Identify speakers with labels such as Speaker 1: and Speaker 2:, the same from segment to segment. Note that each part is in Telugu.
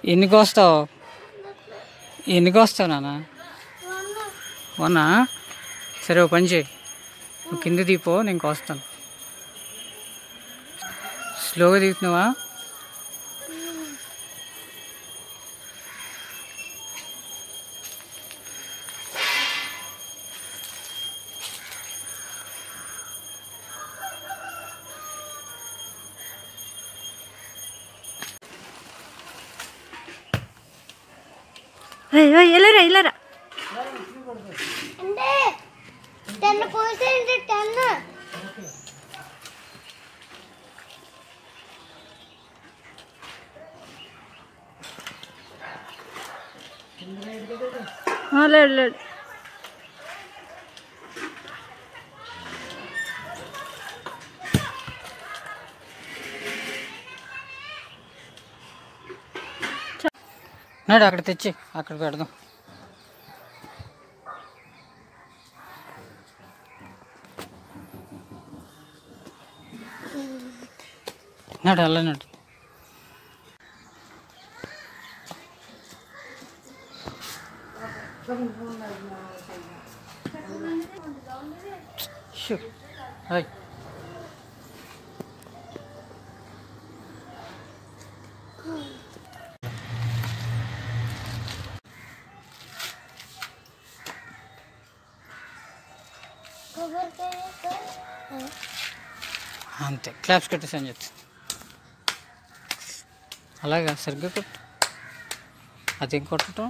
Speaker 1: ఎన్నికి వస్తావు ఎన్నికి వస్తావు నాన్న అవునా సరే ఓ పని చేయి నువ్వు కింద దిపో నేను వస్తాను స్లోగా దిగుతున్నావా
Speaker 2: వెళ్ళరా వెళ్ళరా
Speaker 3: అంటే టెన్ పర్సెంట్ టెన్
Speaker 2: లేడు లేడు
Speaker 1: నాడు అక్కడ తెచ్చి అక్కడ పెడదాం నాడు వెళ్ళనాడు షూ హాయ్
Speaker 3: కొబ్బరికాయ
Speaker 1: అంతే క్లాప్స్ కట్టేసాను చెప్తా అలాగా సరిగ్గా కొట్టు అదేం కొట్టడం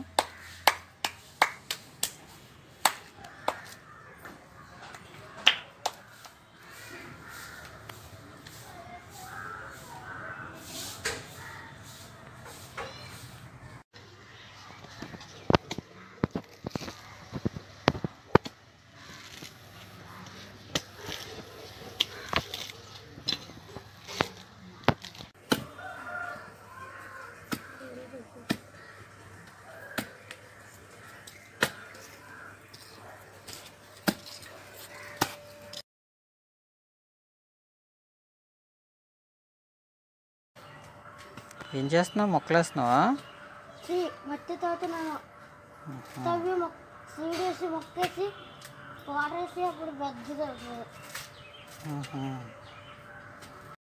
Speaker 1: ఏం చేస్తున్నావు మొక్కలు వేస్తున్నావా
Speaker 3: శ్రీ మట్టి తవ్వుతున్నాను తవ్వి మొక్క సీడ్ వేసి మొక్కేసి వాటర్ వేసి అప్పుడు పెద్దది అవుతుంది
Speaker 1: ఆహా.